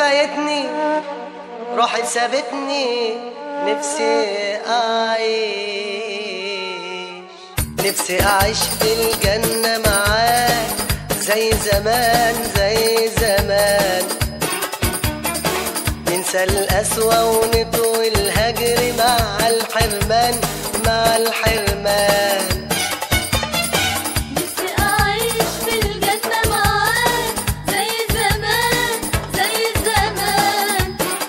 فايتني روحي سابتني نفسي أعيش نفسي أعيش في الجنة معاك زي زمان زي زمان ننسى القسوة ونطوي الهجر مع الحرمان مع الحرمان نفسي أعيش في الجنة معاك زي زمان زي زمان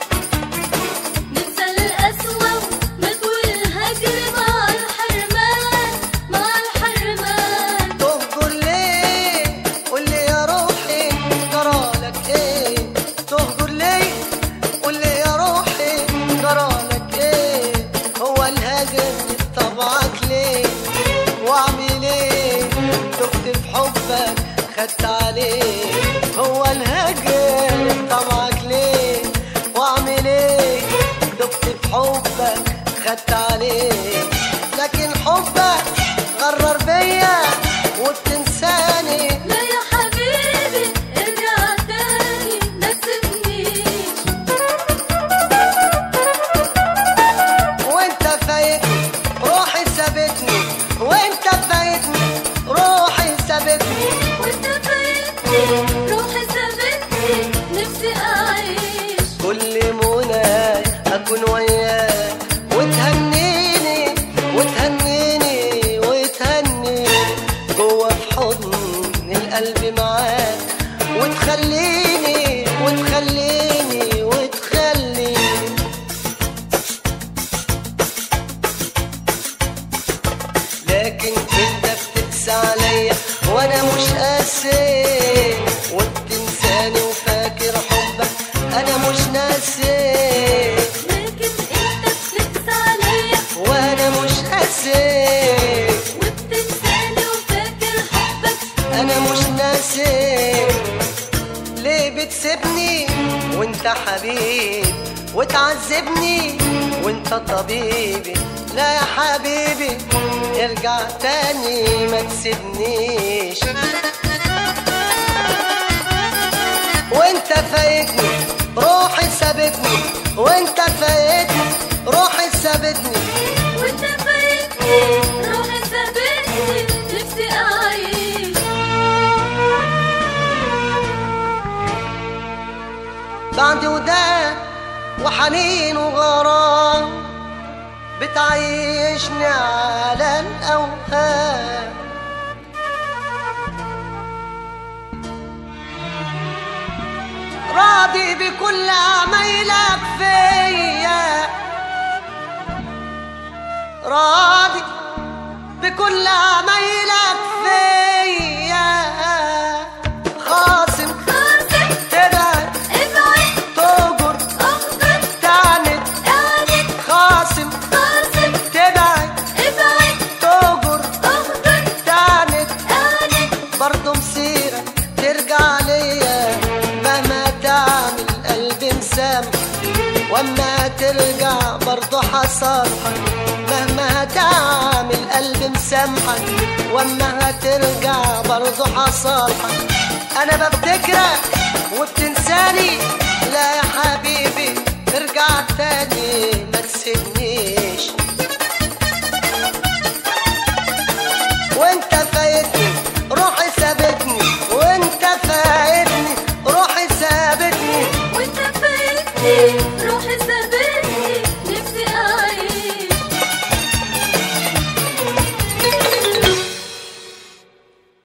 ننسى القسوة ونطوي الهجر مع الحرمان مع الحرمان تهجر ليه قول لي يا روحي جرالك ايه تهجر ليه قول لي يا روحي جرالك ايه هو الهجر طبعك ليه واعمل ايه دخت في حبك خدت عليه هو الهجر طبعك ليه واعمل ايه دخت في حبك خدت عليه لكن حبك غرر بيا وبتنساني لا يا حبيبي ارجع تاني ما تسيبنيش وانت فايتني روحي سابتني وانت فايتني روحي سابتني وانت فايتني روحي سابتني نفسي أعيش كل مناي اكون وياك وتهنيني وتهنيني وتهنيني جوه في حضن القلب معاك وتخليني وتخليني وتخليني لكن انت بتقسى عليا وانا مش قاسي وبتنساني وفاكر حبك انا مش ناسي لكن انت بتقسى عليا وانا مش قاسي وبتنساني وفاكر حبك انا مش ناسي ليه بتسيبني وانت حبيب وتعذبني وانت طبيبي لا يا حبيبي ارجع تاني ما تسيبنيش وانت فايتني روحي سابتني وانت فايتني روحي سابتني وانت فايتني روحي سابتني نفسي أعيش بعد وداد وحنين وغرام بتعيشني على الأوهام راضي بكل عمايلك فيا راضي بكل عمايلك فيا خاصم خاصم تبعد ابعد تهجر اخبط تعند اعند خاصم خاصم تبعد ابعد تهجر اخبط تعند اعند برضه مسيرة ترجع ليا مهما تعمل قلبي مسامح واما ترجع برضه حصالحك مهما تعمل قلبي مسامحك واما هترجع برضه حصالحك انا بفتكرك وبتنساني لا يا حبيبي ارجع تاني ما تسيبنيش وانت فايتني روحي سابتني وانت فايتني روحي سابتني وانت فايتني